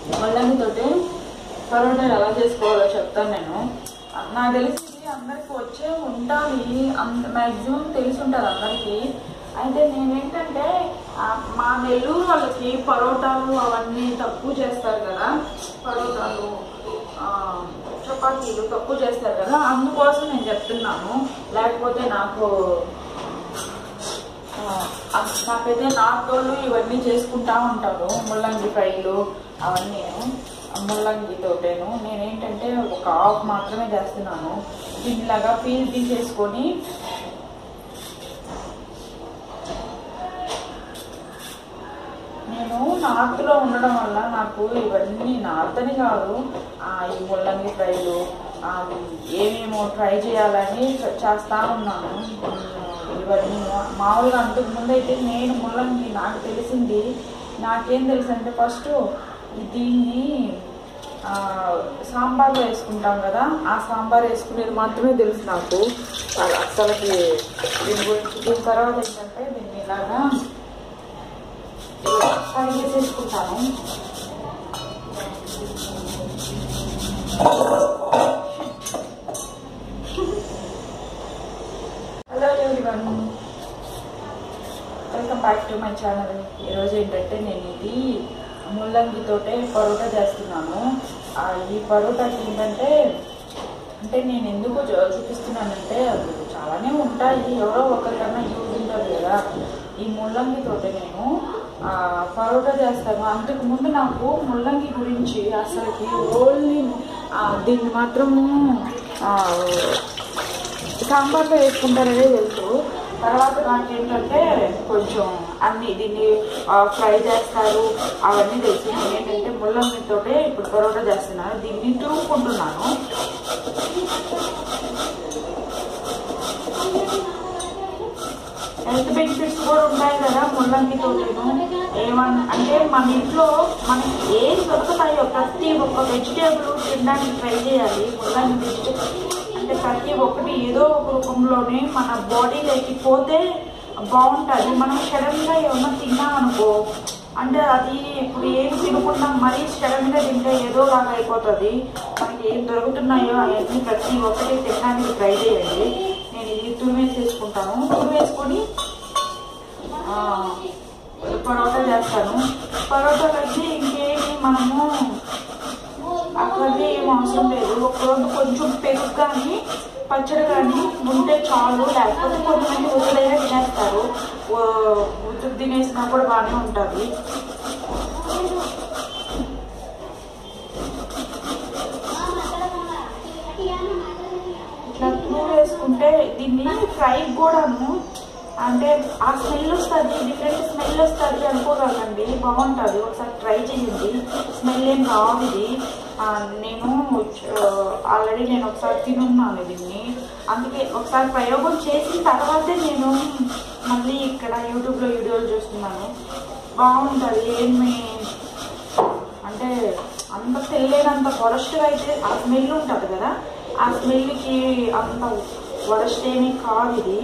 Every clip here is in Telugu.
ముల్లంగితోటి పరోటా ఎలా చేసుకోవాలో చెప్తాను నేను నాకు తెలిసి ఇది అందరికి వచ్చే ఉండాలి అంత మ్యాక్సిమం తెలిసి ఉంటుంది అందరికీ అయితే నేనేంటంటే ఆ, మా నెల్లూరు వాళ్ళకి పరోటాలు అవన్నీ తక్కువ చేస్తారు కదా పరోటాలు ఆ, చపాతీలు తక్కువ చేస్తారు కదా అందుకోసం నేను చెప్తున్నాను లేకపోతే నాకు ఆ, అ- నాకైతే నాటోళ్ళు ఇవన్నీ చేసుకుంటా ఉంటారు ముల్లంగి ఫ్రైలు అవన్నీ ముల్లంగి తోటేను నేనేంటంటే ఒక హాఫ్ మాత్రమే చేస్తున్నాను దీనిలాగా పీల్ తీసేసుకొని నేను నార్త్లో ఉండడం వల్ల నాకు ఇవన్నీ నార్త్ అని కాదు ఆ, ఈ ముల్లంగి ఫ్రైలు ఆ, ఏమేమో ట్రై చేయాలని చ- చేస్తా ఉన్నాను ఉమ్, ఇవన్నీ మా- మామూలుగా అంతకు ముందు అయితే నేను ముల్లంగి నాకు తెలిసింది నాకేం తెలుసు అంటే ఫస్ట్ దీన్ని ఆ, సాంబార్లో వేసుకుంటాం కదా ఆ సాంబార్ వేసుకునేది మాత్రమే తెలుసు నాకు అ- అసలుకి దీని గురించి దీని తర్వాత ఏంటంటే దీన్ని ఇలాగా ఫ్రై చేసేసుకుంటాను hello everyone welcome back to my channel ఈరోజు ఏంటంటే నేను ఇది ముల్లంగితోటే పరోటా చేస్తున్నాను ఆ, ఈ పరోటాకి ఏంటంటే అంటే నేను ఎందుకు చూ- చూపిస్తున్నానంటే అది చాలానే ఉంటాయి ఎవరో ఒకరికన్నా యూజ్ ఉంటుంది కదా ఈ ముల్లంగితోటి నేను ఆ, పరోటా చేస్తాను అంతకు ముందు నాకు ముల్లంగి గురించి అసలుకి ఓన్లీ ఆ, దీన్ని మాత్రము ఆ, సాంబార్లో వేసుకుంటారనే తెలుసు తర్వాత నాకు ఏంటంటే కొంచెం అన్ని దీన్ని ఆ, ఫ్రై చేస్తారు అవన్నీ తెలుసు నేను ఏంటంటే ముల్లంగితోటే ఇప్పుడు పరోటా చేస్తున్నాను దీన్ని తూకుంటున్నాను హెల్త్ బెనిఫిట్స్ కూడా ఉన్నాయి కదా ముల్లంగితోటేను ఏమన్నా అంటే మన ఇంట్లో మనకి ఏం దొరుకుతాయో ప్రతి ఒక్క వెజిటేబుల్ తినడానికి ట్రై చేయాలి ముల్లంగి వెజిటేబుల్ అంటే ప్రతి ఒక్కటి ఏదో ఒక రూపంలోనే మన బాడీలోకి పోతే బాగుంటుంది మనం సడన్గా ఏమన్నా తిన్నామనుకో అంటే అది ఇప్పుడు ఏం తినకుండా మరీ సడన్గా తింటే ఏదో లాగా అయిపోతుంది మనకి ఏం దొరుకుతున్నాయో అవన్నీ ప్రతి ఒక్కటి తినడానికి ట్రై చేయండి నేను ఇది తురిమేసేసుకుంటాను తురిమేసుకొని ఆ, పరోటా చేస్తాను పరోటా వచ్చి ఇంకేమి మనము అక్కడికి ఏం అవసరం లేదు ఒకరోజు కొంచెం పెరుగు కానీ పచ్చడి కానీ ఉంటే చాలు లేకపోతే కొంతమంది ఉత్తరైనా తినేస్తారు ఓ- ఉత్తు తినేసినా కూడా బాగానే ఉంటుంది ఇట్లా టూ వేసుకుంటే దీన్ని ఫ్రై కూడాను అంటే ఆ స్మెల్ వస్తుంది డిఫరెంట్ స్మెల్ వస్తుంది అనుకోగలండి బాగుంటుంది ఒకసారి ట్రై చేయండి స్మెల్ ఏం రాదు ఇది ఆ, నేను ఆల్రెడీ నేను ఒకసారి తినున్నాను దీన్ని అందుకే ఒకసారి ప్రయోగం చేసిన తర్వాతే నేను మళ్ళీ ఇక్కడ యూట్యూబ్లో వీడియోలు చూస్తున్నాను బాగుంటుంది ఏమి అంటే అంత తెల్లేనంత వరస్ట్గా అయితే ఆ స్మెల్ ఉంటుంది కదా ఆ స్మెల్కి అంత వరస్ట్ ఏమీ కాదు ఇది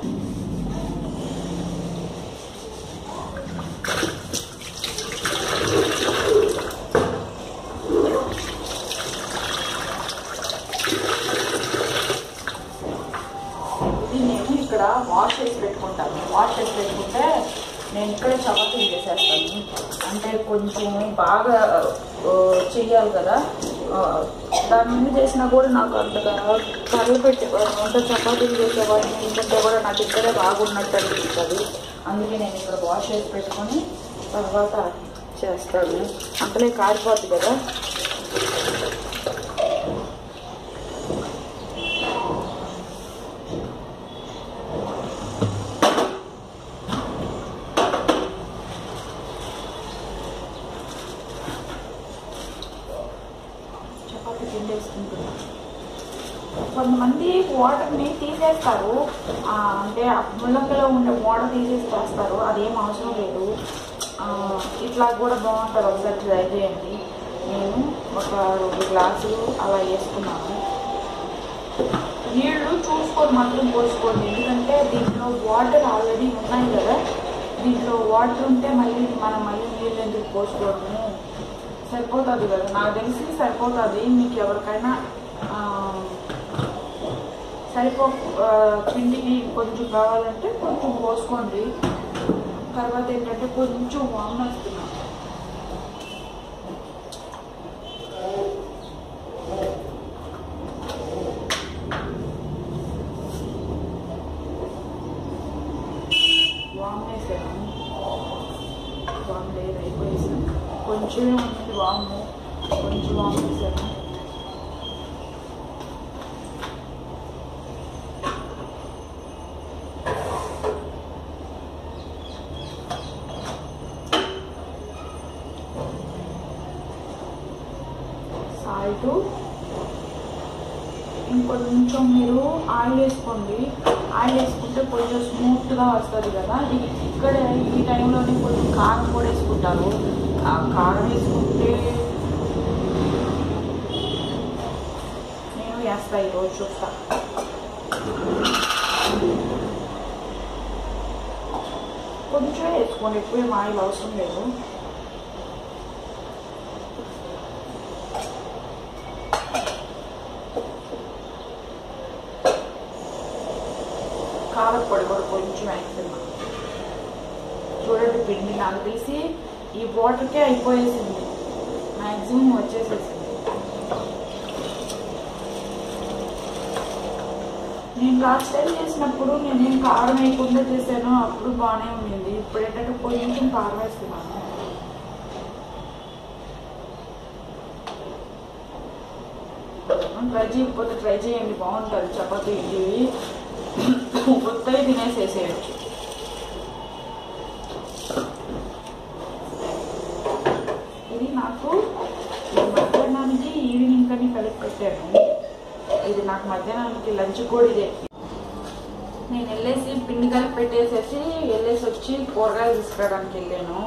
ఇది నేను ఇక్కడ వాష్ చేసి పెట్టుకుంటాను వాష్ చేసి పెట్టుకుంటే నేను ఇక్కడ చపాతీలు చేసేస్తాను అంటే కొంచెం బాగా ఆ, చెయ్యాలి కదా ఆ, దాని ముందు చేసినా కూడా నాకు అంతగా కర్రలు పెట్టేవాడిని అంత చపాతీలు చేసేవాడిని ఏంటంటే కూడా నాకు ఇక్కడే బాగున్నట్టు అనిపిస్తుంది అందుకే నేను ఇక్కడ వాష్ చేసి పెట్టుకొని తర్వాత చేస్తాను అంతలే కారిపోద్ది కదా చపాతీ పిండి వేసుకుంటున్నాను కొంతమంది వాటర్ని తీసేస్తారు ఆ, అంటే ఆ ముల్లంగిలో ఉండే వాటర్ తీసేసి చేస్తారు అదేం అవసరం లేదు ఆ, ఇట్లా కూడా బాగుంటుంది ఒకసారి ట్రై చేయండి నేను ఒక రెండు గ్లాసులు అలా వేసుకున్నాను నీళ్లు చూసుకొని మాత్రం పోసుకోండి ఎందుకంటే దీంట్లో వాటర్ ఆల్రెడీ ఉన్నాయి కదా దీంట్లో వాటర్ ఉంటే మళ్ళీ మనం మళ్ళీ నీళ్ళు ఎందుకు పోసుకోవడము సరిపోతుంది కదా నాకు తెలిసి సరిపోతుంది మీకు ఎవరికైనా ఆ, సరిపో ఆ, పిండికి కొంచెం కావాలంటే కొంచెం పోసుకోండి తర్వాత ఏంటంటే కొంచెం వామ్ వేస్తున్నాం వామ్ వేసాను వామ్ లేదు అయిపోయేసాను కొంచెమే ఉంది వాము కొంచెం వామ్ వేసాను సాల్ట్ ఇంకొంచెం మీరు ఆయిల్ వేసుకోండి ఆయిల్ వేసుకుంటే కొంచెం స్మూత్గా వస్తుంది కదా ఇది ఇక్కడ ఈ టైంలోనే కొంచెం కారం కూడా వేసుకుంటారు ఆ కారం వేసుకుంటే నేను వేస్తా ఈరోజు చూస్తా కొంచెం వేసుకోండి ఎక్కువ ఏం ఆయిల్ అవసరం లేదు కారపొడి కూడా కొంచెం వేస్తున్నా చూడండి పిండి నాకు తెలిసి ఈ వాటర్కే అయిపోయేసింది మ్యాక్సిమం వచ్చేసేసింది నేను లాస్ట్ టైం చేసినప్పుడు నేనేం కారం వేయకుండా చేశాను అప్పుడు బాగానే ఉండింది ఇప్పుడు ఏంటంటే కొంచెం కారం వేస్తున్నాను ట్రై చేయకపోతే ట్రై చేయండి బాగుంటుంది చపాతీ ఇడ్లీ కొత్తవి తినేసేసేయచ్చు ఇది నాకు ఈ మధ్యాహ్నానికి ఈవినింగ్ అని కలిపి పెట్టాను ఇది నాకు మధ్యాహ్నానికి లంచ్ కూడా ఇదే నేను వెళ్ళేసి పిండి కలిపి పెట్టేసేసి వెళ్ళేసి వచ్చి కూరగాయలు తీసుకురావడానికి వెళ్ళాను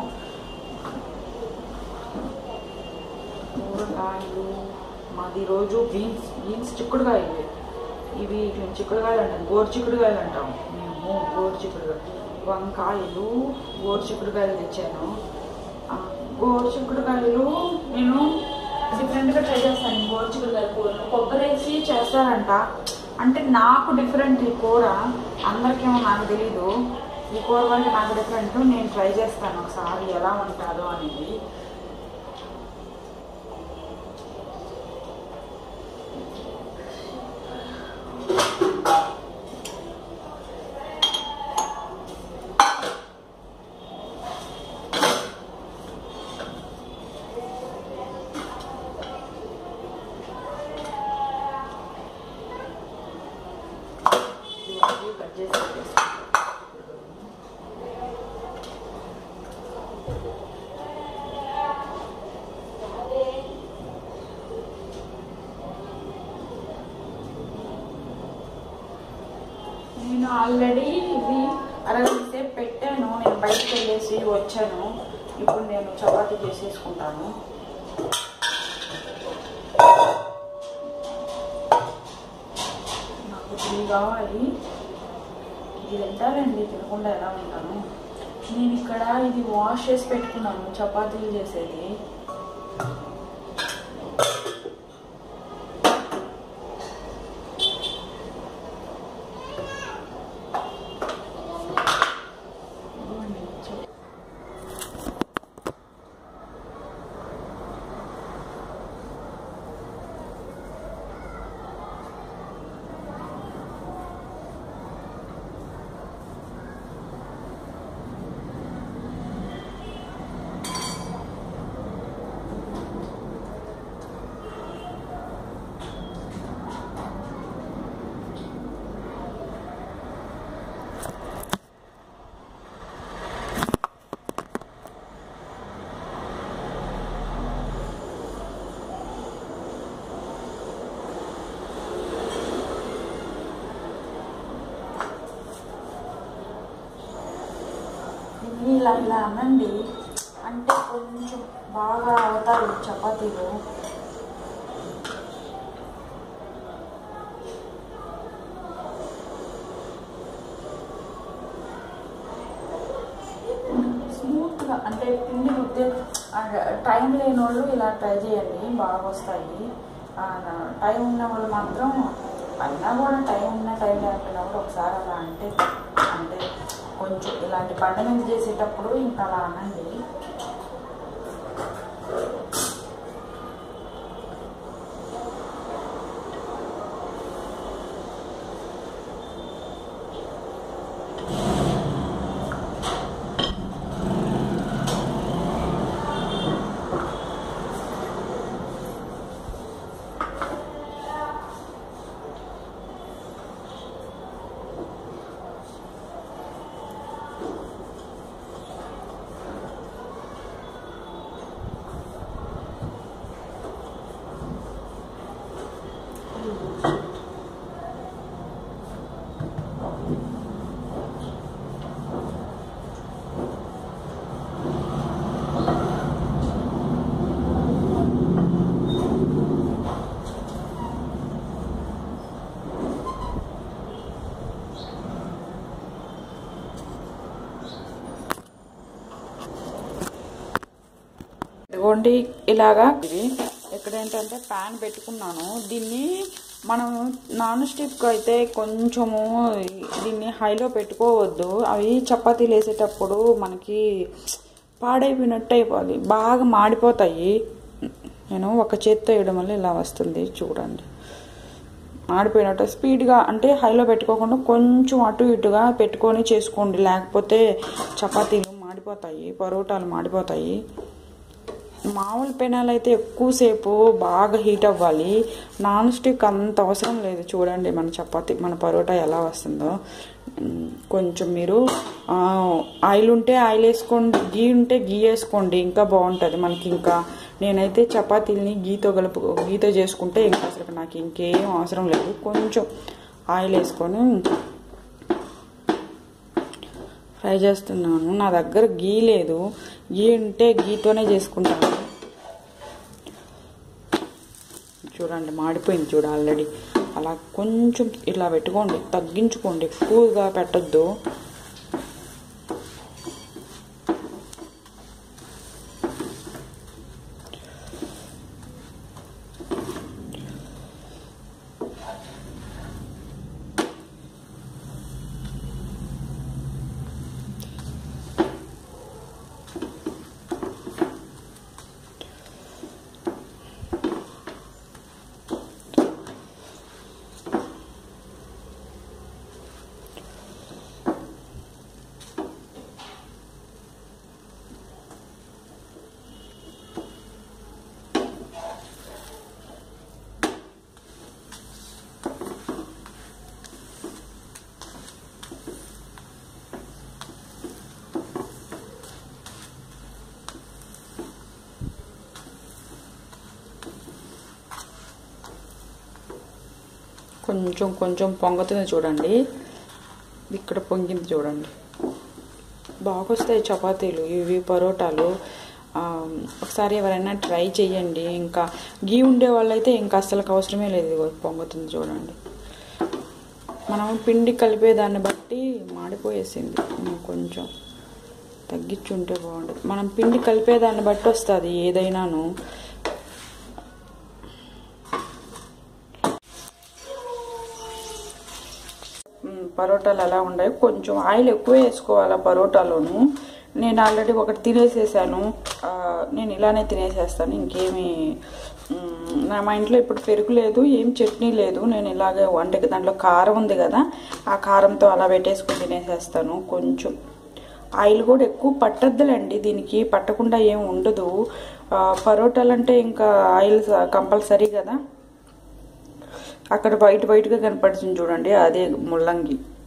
కూరగాయలు మాది రోజు బీన్స్ బీన్స్ చిక్కుడుకాయలు ఇవి చిక్కుడుకాయలు అంటాం గోరు చిక్కుడుకాయలు అంటాం మేము గోరు చిక్కుడుకాయలు వంకాయలు గోరు చిక్కుడుకాయలు తెచ్చాను ఆ, గోరు చిక్కుడుకాయలు నేను డిఫరెంట్గా ట్రై చేస్తాను గోరు చిక్కుడుకాయలు కూరను కొబ్బరి వేసి చేస్తారంట అంటే నాకు డిఫరెంట్ ఈ కూర అందరికేమో నాకు తెలీదు ఈ కూర వాళ్ళకి నాకు డిఫరెంట్ నేను ట్రై చేస్తాను ఒకసారి ఎలా ఉంటారో అనేది ఇవన్నీ కట్ చేసి పెట్టేసుకుంటాను. నేను ఆల్రెడీ ఇది అరగంట సేపు పెట్టాను నేను బయటకు వెళ్ళేసి వచ్చాను ఇప్పుడు నేను చపాతీ చేసేసుకుంటాను నాకు టీ కావాలి ఇది తింటానండి తినకుండా ఎలా ఉంటాను నేను ఇక్కడ ఇది వాష్ చేసి పెట్టుకున్నాను చపాతీలు చేసేది ఇదిగోండి, చ- దీన్ని ఇలా ఇలా అనండి అంటే కొంచెం బాగా అవుతాయి చపాతీలు స్మూత్గా అంటే పిండి రుద్దే టైం లేని వాళ్ళు ఇలా ట్రై చేయండి బాగా వస్తాయి ఆ, టైం ఉన్న వాళ్ళు మాత్రం అయినా కూడా టైం ఉన్న టైం లేకపోయినా కూడా ఒకసారి అలా అంటే అంటే కొంచెం ఇలాంటి పంట మీద చేసేటప్పుడు ఇంకా అలా అనండి ఇదిగోండి ఇలాగా ఇది ఇక్కడ ఏంటంటే ప్యాన్ పెట్టుకున్నాను దీన్ని మనం నాన్ స్టిక్ అయితే కొంచెము దీన్ని హైలో పెట్టుకోవద్దు అవి చపాతీలు వేసేటప్పుడు మనకి పాడైపోయినట్టు అయిపోవాలి బాగా మాడిపోతాయి నేను ఒక చేత్తో వేయడం వల్ల ఇలా వస్తుంది చూడండి మాడిపోయినట్టు స్పీడ్గా అంటే హైలో పెట్టుకోకుండా కొంచెం అటు ఇటుగా పెట్టుకొని చేసుకోండి లేకపోతే చపాతీలు మాడిపోతాయి పరోటాలు మాడిపోతాయి మామూలు పెనాలు అయితే ఎక్కువసేపు బాగా హీట్ అవ్వాలి నాన్ స్టిక్ అంత అవసరం లేదు చూడండి మన చపాతీ మన పరోటా ఎలా వస్తుందో ఉమ్, కొంచెం మీరు ఆ, ఆయిల్ ఉంటే ఆయిల్ వేసుకోండి గీ ఉంటే గీ వేసుకోండి ఇంకా బాగుంటుంది మనకి ఇంకా నేనైతే చపాతీలని గీతో కలుపు గీతో చేసుకుంటే ఇంకా అసలు నాకు ఇంకేం అవసరం లేదు కొంచెం ఆయిల్ వేసుకొని ఫ్రై చేస్తున్నాను నా దగ్గర గీ లేదు గీ ఉంటే గీతోనే చేసుకుంటాను చూడండి మాడిపోయింది చూడు ఆల్రెడీ అలా కొంచెం ఇలా పెట్టుకోండి తగ్గించుకోండి ఎక్కువగా పెట్టద్దు కొంచెం కొంచెం పొంగుతుంది చూడండి ఇక్కడ పొంగింది చూడండి బాగొస్తాయి చపాతీలు ఇవి పరోటాలు ఆ, ఒకసారి ఎవరైనా ట్రై చేయండి ఇంకా గీ ఉండే వాళ్ళైతే ఇంకా అస్సలు అవసరమే లేదు ఇదిగో పొంగుతుంది చూడండి మనం పిండి కలిపే దాన్ని బట్టి మాడిపోయేసింది ఉమ్, కొంచెం తగ్గించుంటే బాగుంటుంది మనం పిండి కలిపే దాన్ని బట్టి వస్తుంది ఏదైనాను మ్, పరోటాలు ఎలా ఉన్నాయి కొంచెం ఆయిల్ ఎక్కువ వేసుకోవాలి ఆ పరోటాలోను నేను ఆల్రెడీ ఒకటి తినేసేసాను ఆ, నేను ఇలానే తినేసేస్తాను ఇంకేమి మ్, నా మా ఇంట్లో ఇప్పుడు పెరుగు లేదు ఏం చట్నీ లేదు నేను ఇలాగే అంటే దాంట్లో కారం ఉంది కదా ఆ కారంతో అలా పెట్టేసుకొని తినేసేస్తాను కొంచెం ఆయిల్ కూడా ఎక్కువ పట్టద్దులండి దీనికి పట్టకుండా ఏం ఉండదు ఆ, పరోటాలు అంటే ఇంకా ఆయిల్ కంపల్సరీ కదా అక్కడ బయట బయటగా కనపడుతుంది చూడండి అదే ముల్లంగి